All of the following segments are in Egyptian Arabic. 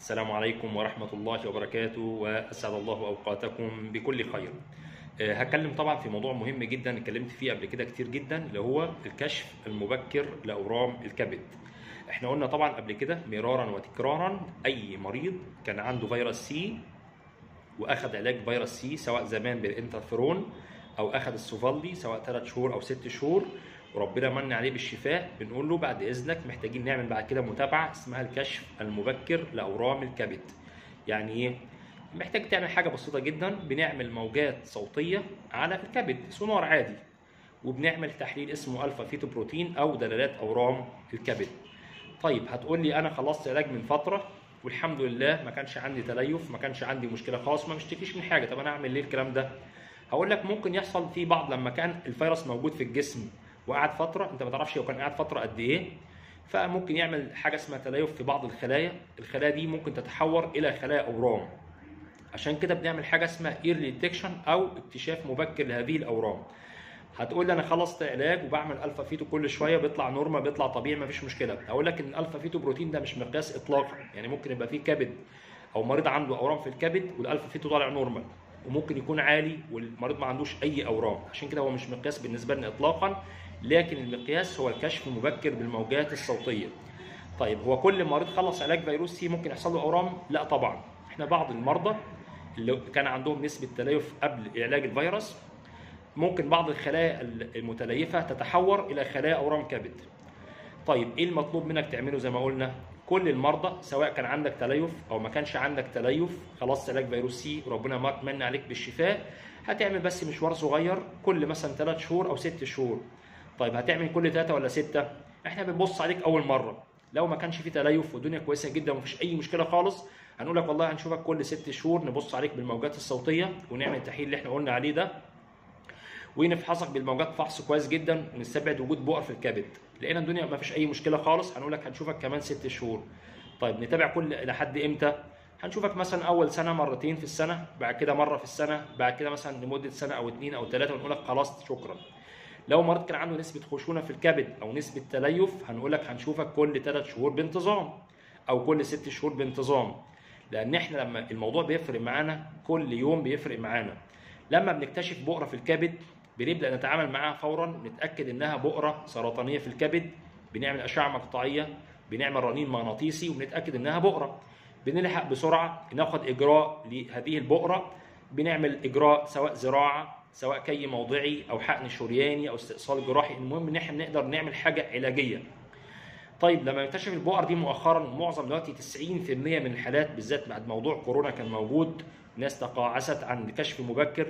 السلام عليكم ورحمة الله وبركاته وأسعد الله أوقاتكم بكل خير. آه، هتكلم طبعا في موضوع مهم جدا اتكلمت فيه قبل كده كتير جدا اللي هو الكشف المبكر لأورام الكبد. احنا قلنا طبعا قبل كده مرارا وتكرارا أي مريض كان عنده فيروس سي واخد علاج فيروس سي سواء زمان بالانترفيرون او اخد السوفالدي سواء 3 شهور او 6 شهور وربنا من عليه بالشفاء بنقول له بعد اذنك محتاجين نعمل بعد كده متابعه اسمها الكشف المبكر لاورام الكبد. يعني ايه؟ محتاج تعمل حاجه بسيطه جدا بنعمل موجات صوتيه على الكبد سونار عادي وبنعمل تحليل اسمه الفا فيتو بروتين او دلالات اورام الكبد. طيب هتقول لي انا خلصت علاج من فتره والحمد لله ما كانش عندي تليف ما كانش عندي مشكله خالص ما بشتكيش من حاجه طب انا اعمل ليه الكلام ده هقول لك ممكن يحصل في بعض لما كان الفيروس موجود في الجسم وقعد فتره انت ما تعرفش هو كان قاعد فتره قد ايه فممكن يعمل حاجه اسمها تليف في بعض الخلايا الخلايا دي ممكن تتحور الى خلايا اورام عشان كده بنعمل حاجه اسمها ايرلي ديتكشن او اكتشاف مبكر لهذه الاورام هتقول لي انا خلصت علاج وبعمل الفا فيتو كل شويه بيطلع نورمال بيطلع طبيعي مفيش مشكله اقول لك ان الالفا فيتو بروتين ده مش مقياس اطلاقا يعني ممكن يبقى فيه كبد او مريض عنده اورام في الكبد والالفا فيتو طالع نورمال وممكن يكون عالي والمريض ما عندوش اي اورام عشان كده هو مش مقياس بالنسبه لنا اطلاقا لكن المقياس هو الكشف المبكر بالموجات الصوتيه طيب هو كل مريض خلص علاج فيروس سي ممكن يحصل له اورام لا طبعا احنا بعض المرضى اللي كان عندهم نسبه تليف قبل علاج الفيروس ممكن بعض الخلايا المتليفه تتحور الى خلايا اورام كبد. طيب ايه المطلوب منك تعمله زي ما قلنا؟ كل المرضى سواء كان عندك تليف او ما كانش عندك تليف خلاص علاج فيروس سي وربنا ما اتمنى عليك بالشفاء هتعمل بس مشوار صغير كل مثلا 3 شهور او 6 شهور. طيب هتعمل كل 3 ولا 6؟ احنا بنبص عليك اول مره لو ما كانش في تليف والدنيا كويسه جدا ومفيش اي مشكله خالص هنقول لك والله هنشوفك كل 6 شهور نبص عليك بالموجات الصوتيه ونعمل التحليل اللي احنا قلنا عليه ده ونفحصك بالموجات فحص كويس جدا ونستبعد وجود بؤر في الكبد لقينا الدنيا ما فيش اي مشكله خالص هنقول لك هنشوفك كمان ست شهور طيب نتابع كل لحد امتى هنشوفك مثلا اول سنه مرتين في السنه بعد كده مره في السنه بعد كده مثلا لمده سنه او اثنين او ثلاثه ونقول لك خلاص شكرا لو مريض كان عنده نسبه خشونه في الكبد او نسبه تليف هنقول لك هنشوفك كل ثلاث شهور بانتظام او كل ست شهور بانتظام لان احنا لما الموضوع بيفرق معانا كل يوم بيفرق معانا لما بنكتشف بؤره في الكبد بنبدا نتعامل معاها فورا نتاكد انها بؤره سرطانيه في الكبد بنعمل اشعه مقطعيه بنعمل رنين مغناطيسي وبنتاكد انها بؤره بنلحق بسرعه ناخد اجراء لهذه البؤره بنعمل اجراء سواء زراعه سواء كي موضعي او حقن شرياني او استئصال جراحي المهم ان احنا نقدر نعمل حاجه علاجيه طيب لما نكتشف البؤر دي مؤخرا معظم دلوقتي 90% من الحالات بالذات بعد موضوع كورونا كان موجود ناس تقاعست عن كشف مبكر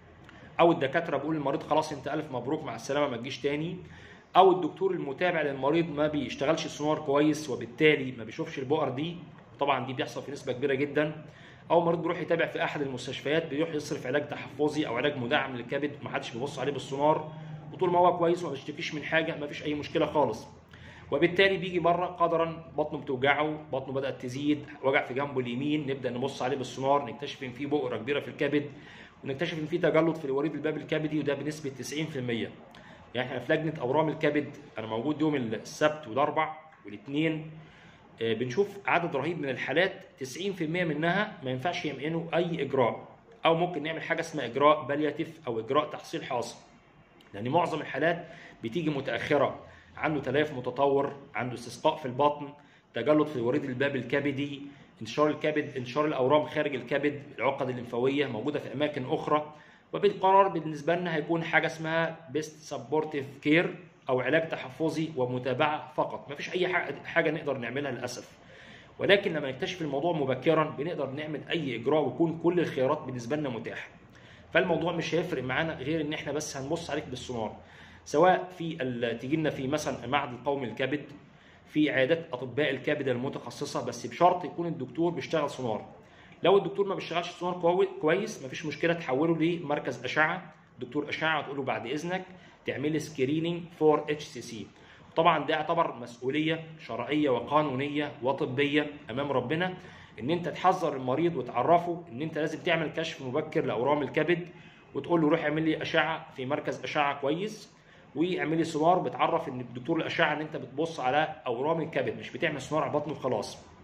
او الدكاتره بيقول للمريض خلاص انت الف مبروك مع السلامه ما تجيش تاني او الدكتور المتابع للمريض ما بيشتغلش السونار كويس وبالتالي ما بيشوفش البؤر دي طبعا دي بيحصل في نسبه كبيره جدا او مريض بيروح يتابع في احد المستشفيات بيروح يصرف علاج تحفظي او علاج مدعم للكبد ما حدش بيبص عليه بالسونار وطول ما هو كويس وما بيشتكيش من حاجه ما فيش اي مشكله خالص وبالتالي بيجي بره قدرا بطنه بتوجعه بطنه بدات تزيد وجع في جنبه اليمين نبدا نبص عليه بالسونار نكتشف ان في بؤره كبيره في الكبد ونكتشف ان في تجلط في الوريد الباب الكبدي وده بنسبه 90% يعني احنا في لجنه اورام الكبد انا موجود يوم السبت والاربع والاثنين بنشوف عدد رهيب من الحالات 90% منها ما ينفعش يمعنوا اي اجراء او ممكن نعمل حاجه اسمها اجراء بالياتيف او اجراء تحصيل حاصل لان معظم الحالات بتيجي متاخره عنده تليف متطور عنده استسقاء في البطن تجلط في وريد الباب الكبدي انتشار الكبد انتشار الاورام خارج الكبد العقد الليمفاويه موجوده في اماكن اخرى وبالقرار بالنسبه لنا هيكون حاجه اسمها بيست سبورتيف كير او علاج تحفظي ومتابعه فقط مفيش اي حاجه نقدر نعملها للاسف ولكن لما نكتشف الموضوع مبكرا بنقدر نعمل اي اجراء ويكون كل الخيارات بالنسبه لنا متاحه فالموضوع مش هيفرق معانا غير ان احنا بس هنبص عليك بالسونار سواء في تيجي لنا في مثلا معهد القومي للكبد في عيادات اطباء الكبد المتخصصه بس بشرط يكون الدكتور بيشتغل سونار لو الدكتور ما بيشتغلش سونار كويس مفيش مشكله تحوله لمركز اشعه دكتور اشعه تقول له بعد اذنك تعمل لي سكريننج فور اتش سي سي طبعا ده يعتبر مسؤوليه شرعيه وقانونيه وطبيه امام ربنا ان انت تحذر المريض وتعرفه ان انت لازم تعمل كشف مبكر لاورام الكبد وتقول له روح اعمل لي اشعه في مركز اشعه كويس واعملي سونار بتعرف ان الدكتور الاشعه ان انت بتبص على اورام الكبد مش بتعمل سونار على البطن وخلاص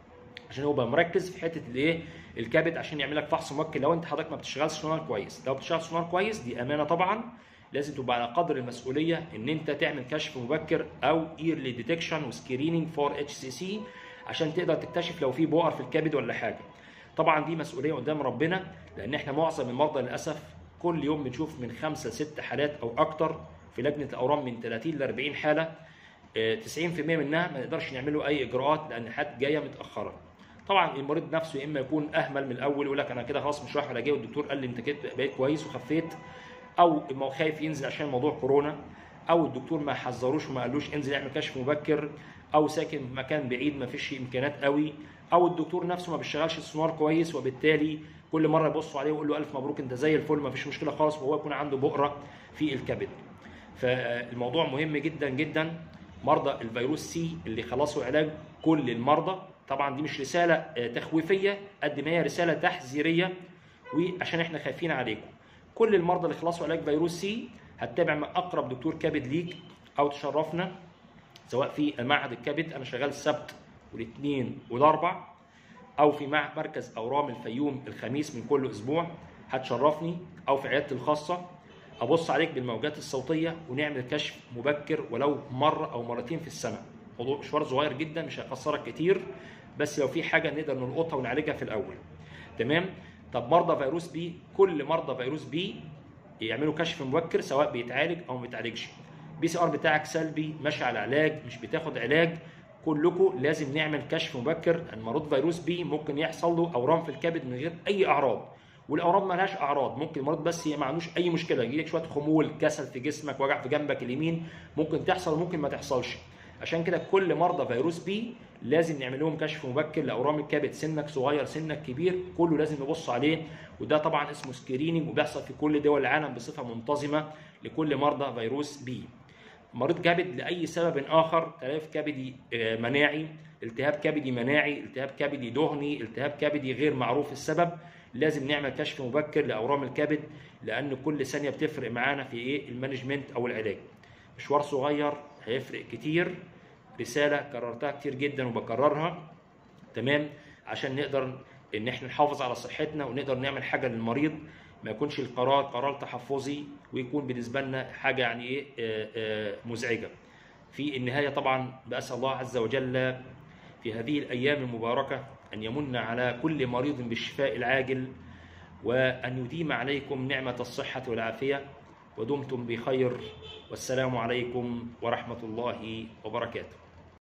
عشان هو بقى مركز في حته الايه الكبد عشان يعمل لك فحص مبكر لو انت حضرتك ما بتشتغلش سونار كويس لو بتشتغل سونار كويس دي امانه طبعا لازم تبقى على قدر المسؤوليه ان انت تعمل كشف مبكر او ايرلي ديتكشن وسكريننج فور اتش سي سي عشان تقدر تكتشف لو في بؤر في الكبد ولا حاجه طبعا دي مسؤوليه قدام ربنا لان احنا معظم المرضى للاسف كل يوم بنشوف من خمسة ست حالات او اكتر في لجنه الاورام من 30 ل 40 حاله 90% منها ما نقدرش نعمله اي اجراءات لان حد جايه متاخره طبعا المريض نفسه يا اما يكون اهمل من الاول يقول لك انا كده خلاص مش رايح ولا جاي والدكتور قال لي انت كده بقيت كويس وخفيت او ما هو خايف ينزل عشان موضوع كورونا او الدكتور ما حذروش وما قالوش انزل اعمل كشف مبكر او ساكن في مكان بعيد ما فيش امكانيات قوي او الدكتور نفسه ما بيشتغلش السونار كويس وبالتالي كل مره يبصوا عليه ويقول له الف مبروك انت زي الفل ما فيش مشكله خالص وهو يكون عنده بؤره في الكبد فالموضوع مهم جدا جدا مرضى الفيروس سي اللي خلصوا علاج كل المرضى طبعا دي مش رساله تخويفيه قد ما هي رساله تحذيريه وعشان احنا خايفين عليكم كل المرضى اللي خلصوا علاج فيروس سي هتتابع مع اقرب دكتور كبد ليك او تشرفنا سواء في معهد الكبد انا شغال السبت والاثنين والاربع او في مع مركز اورام الفيوم الخميس من كل اسبوع هتشرفني او في عيادتي الخاصه ابص عليك بالموجات الصوتيه ونعمل كشف مبكر ولو مره او مرتين في السنه موضوع مشوار صغير جدا مش هيخسرك كتير بس لو في حاجه نقدر نلقطها ونعالجها في الاول تمام طب مرضى فيروس بي كل مرضى فيروس بي يعملوا كشف مبكر سواء بيتعالج او ما بيتعالجش بي سي ار بتاعك سلبي ماشي على علاج مش بتاخد علاج كلكم لازم نعمل كشف مبكر ان مريض فيروس بي ممكن يحصل له اورام في الكبد من غير اي اعراض والاورام مالهاش اعراض ممكن المريض بس ما عندوش اي مشكله يجي لك شويه خمول كسل في جسمك وجع في جنبك اليمين ممكن تحصل وممكن ما تحصلش عشان كده كل مرضى فيروس بي لازم نعمل لهم كشف مبكر لاورام الكبد سنك صغير سنك كبير كله لازم نبص عليه وده طبعا اسمه سكريننج وبيحصل في كل دول العالم بصفه منتظمه لكل مرضى فيروس بي مريض كبد لاي سبب اخر تلف كبدي مناعي التهاب كبدي مناعي التهاب كبدي دهني التهاب كبدي غير معروف السبب لازم نعمل كشف مبكر لاورام الكبد لان كل ثانيه بتفرق معانا في ايه المانجمنت او العلاج مشوار صغير هيفرق كتير رساله كررتها كتير جدا وبكررها تمام عشان نقدر ان احنا نحافظ على صحتنا ونقدر نعمل حاجه للمريض ما يكونش القرار قرار تحفظي ويكون بالنسبه لنا حاجه يعني ايه مزعجه في النهايه طبعا باسال الله عز وجل في هذه الايام المباركه ان يمن على كل مريض بالشفاء العاجل وان يديم عليكم نعمه الصحه والعافيه ودمتم بخير والسلام عليكم ورحمه الله وبركاته